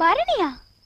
பரணியா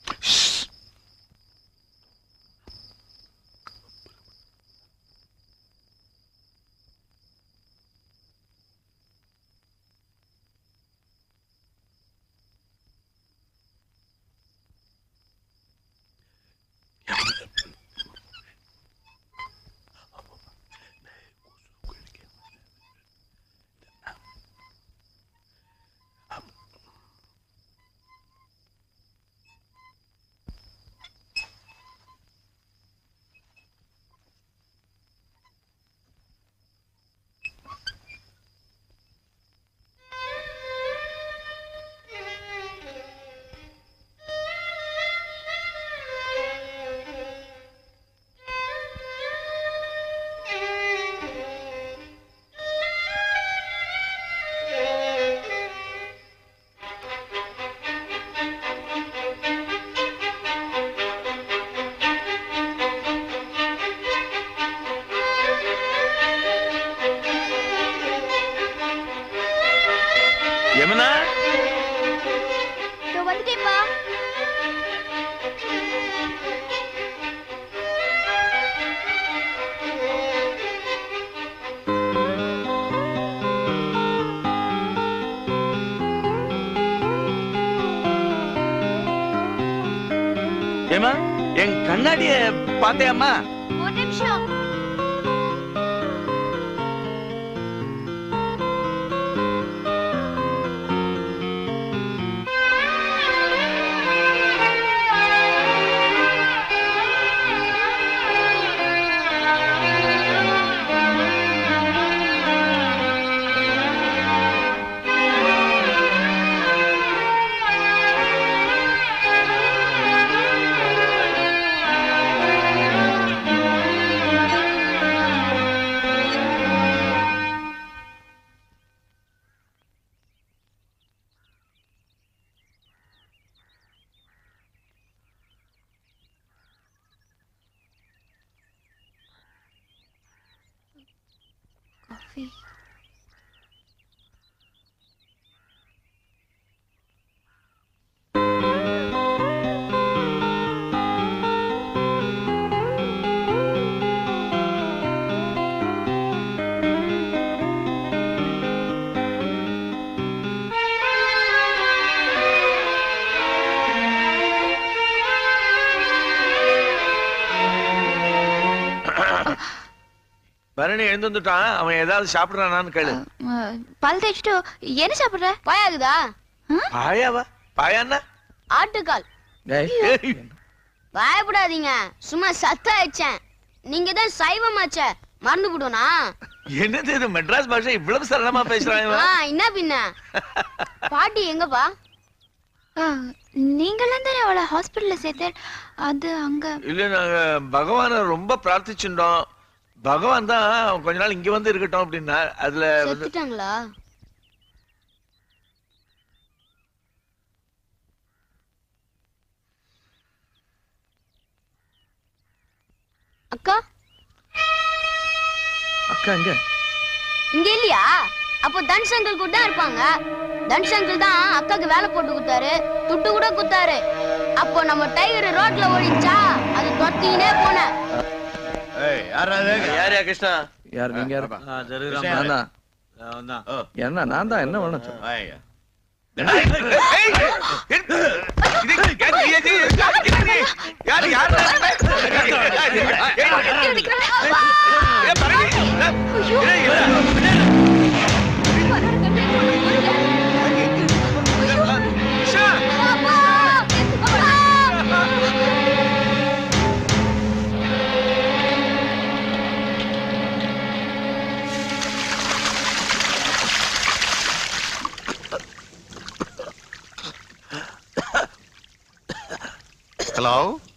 யமுனா இதோ வந்துட்டேப்பா ஏமா என் கண்ணாடிய பாத்தியாமா ஒரு நிமிஷம் காஃபி பரணி எழுந்து வந்துட்டான் அவன் ஏதாவது சாப்பிடுறானான்னு கேளு அஹ், பல் தேய்ச்சிட்டு என்ன சாப்பிடுற பாயாகுதா பாயாவா பாயான்னா ஆட்டுக்கால் ஏய், பயப்படாதீங்க சும்மா சத்த வச்சேன் நீங்க தான் சைவமாச்சே மறந்து போடுவனா என்னது இது மெட்ராஸ் பாஷை இவ்வளவு சரளமா பேசுறான் ஆ இவன்? என்ன பின்ன பாட்டி எங்கப்பா நீங்களாம் தானே அவளை ஹாஸ்பிட்டல்ல சேர்த்தேன் அது அங்க இல்ல நாங்க பகவான ரொம்ப பிரார்த்திச்சுட்டோம் பகவான் தான் அவன் கொஞ்ச நாள் இங்க வந்து இருக்கட்டும் அப்படின்னா அதுல வந்து செத்துட்டாங்களா அக்கா அக்கா எங்க இங்க இல்லையா அப்போ தனுஷ் அங்கிள் கூட தான் இருப்பாங்க தனுஷ் அங்கிள் தான் அக்காக்கு வேலை போட்டு கொடுத்தாரு துட்டு கூட குத்தாரு அப்போ நம்ம டைகர் ரோட்ல ஓடிச்சா அது தொத்தினே போனேன் யாரியா கிருஷ்ணா யார் நீங்க யார் நான் தான். என்ன நான் தான் என்ன வேணும் சொல்லு. யாரு யாரு ஹலோ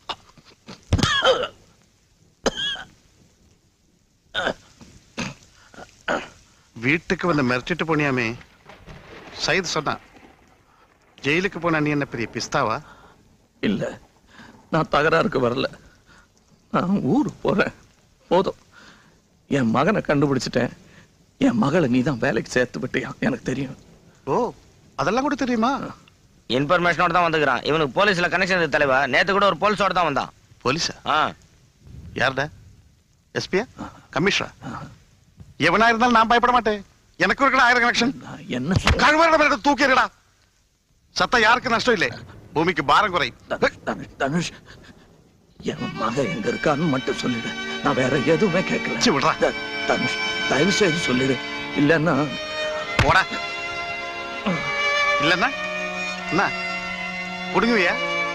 வீட்டுக்கு வந்து மிரட்டிட்டு போனியாமே சைத் சொன்னான் ஜெயிலுக்கு போன நீ என்ன பெரிய பிஸ்தாவா இல்ல நான் தகராறுக்கு வரல நான் ஊருக்கு போறேன் போதும் என் மகனை கண்டுபிடிச்சிட்டேன் என் மகளை நீ தான் வேலைக்கு சேர்த்து விட்டியா எனக்கு தெரியும் ஓ அதெல்லாம் கூட தெரியுமா இன்ஃபர்மேஷனோட தான் வந்துக்கிறான் இவனுக்கு போலீஸ்ல கனெக்ஷன் இருக்கு தலைவா நேத்து கூட ஒரு போலீஸோட தான் வந்தான் போலீஸா ஆ யாருடா எஸ்பியா கமிஷனரா எவனா இருந்தாலும் நான் பயப்பட மாட்டேன் எனக்கு இருக்கடா ஆயிரம் கனெக்ஷன் நான் என்ன சொல்றேன்? கழுவட தூக்கிடுடா சத்தம் யாருக்கு நஷ்டம் இல்லை பூமிக்கு பாரம் குறை தனுஷ், தனுஷ் தனுஷ் என் மகன் எங்க இருக்கான்னு மட்டும் சொல்லிடு நான் வேற எதுவுமே கேட்கல சி, விட்றா. த- தனுஷ் தயவு செய்து சொல்லிடு இல்லன்னா போடா இல்லன்னா என்ன புடுங்குவியா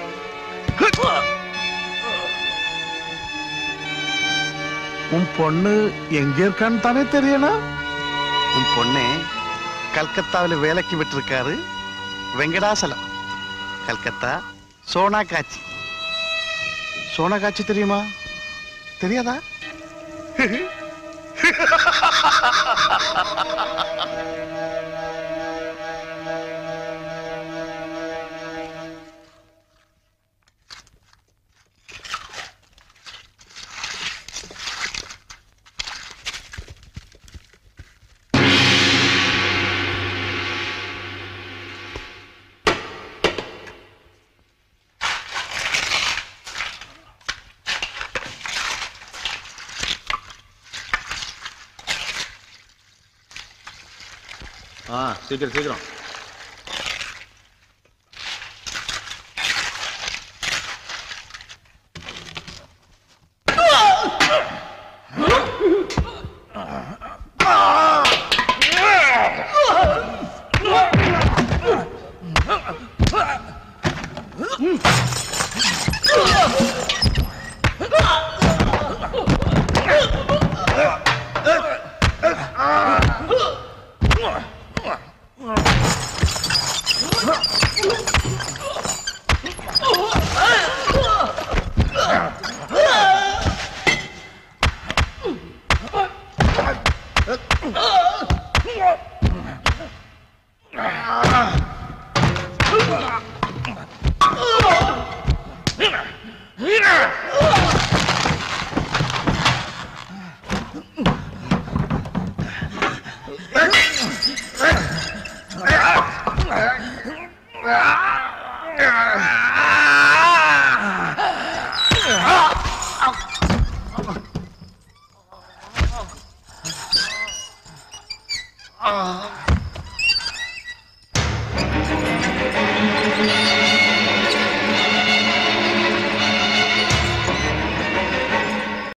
உன் பொண்ணு எங்க இருக்கான்னு தானே தெரியணும் உன் பொண்ணே கல்கத்தாவில் வேலைக்கு விட்டிருக்காரு வெங்கடாசலம் கல்கத்தா சோனா காட்சி சோனா காட்சி தெரியுமா தெரியாதா ஆ சீக்கிரம் சீக்கிரம் ஆ